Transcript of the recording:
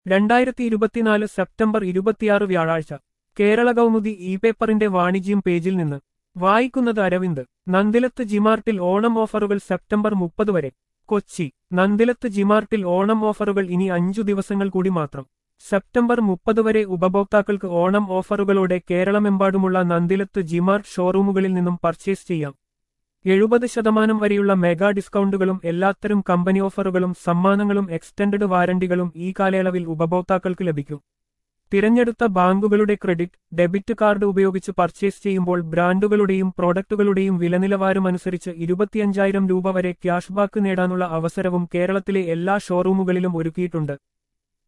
രണ്ടായിരത്തി ഇരുപത്തിനാല് സെപ്റ്റംബർ ഇരുപത്തിയാറ് വ്യാഴാഴ്ച കേരള കൗമുദി ഇ പേപ്പറിന്റെ വാണിജ്യം പേജിൽ നിന്ന് വായിക്കുന്നത് അരവിന്ദ് നന്ദിലത്ത് ജിമാർട്ടിൽ ഓണം ഓഫറുകൾ സെപ്റ്റംബർ മുപ്പത് വരെ കൊച്ചി നന്ദിലത്ത് ജിമാർട്ടിൽ ഓണം ഓഫറുകൾ ഇനി അഞ്ചു ദിവസങ്ങൾ കൂടി മാത്രം സെപ്റ്റംബർ മുപ്പത് വരെ ഉപഭോക്താക്കൾക്ക് ഓണം ഓഫറുകളോടെ കേരളമെമ്പാടുമുള്ള നന്ദിലത്ത് ജിമാർട്ട് ഷോറൂമുകളിൽ നിന്നും പർച്ചേസ് ചെയ്യാം എഴുപത് ശതമാനം വരെയുള്ള മെഗാ ഡിസ്കൗണ്ടുകളും എല്ലാത്തരം കമ്പനി ഓഫറുകളും സമ്മാനങ്ങളും എക്സ്റ്റൻഡഡ് വാരണ്ടികളും ഈ കാലയളവിൽ ഉപഭോക്താക്കൾക്ക് ലഭിക്കും തിരഞ്ഞെടുത്ത ബാങ്കുകളുടെ ക്രെഡിറ്റ് ഡെബിറ്റ് കാർഡ് ഉപയോഗിച്ച് പർച്ചേസ് ചെയ്യുമ്പോൾ ബ്രാൻഡുകളുടെയും പ്രോഡക്റ്റുകളുടെയും വിലനിലവാരമനുസരിച്ച് ഇരുപത്തിയഞ്ചായിരം രൂപ വരെ ക്യാഷ്ബാക്ക് നേടാനുള്ള അവസരവും കേരളത്തിലെ എല്ലാ ഷോറൂമുകളിലും ഒരുക്കിയിട്ടുണ്ട്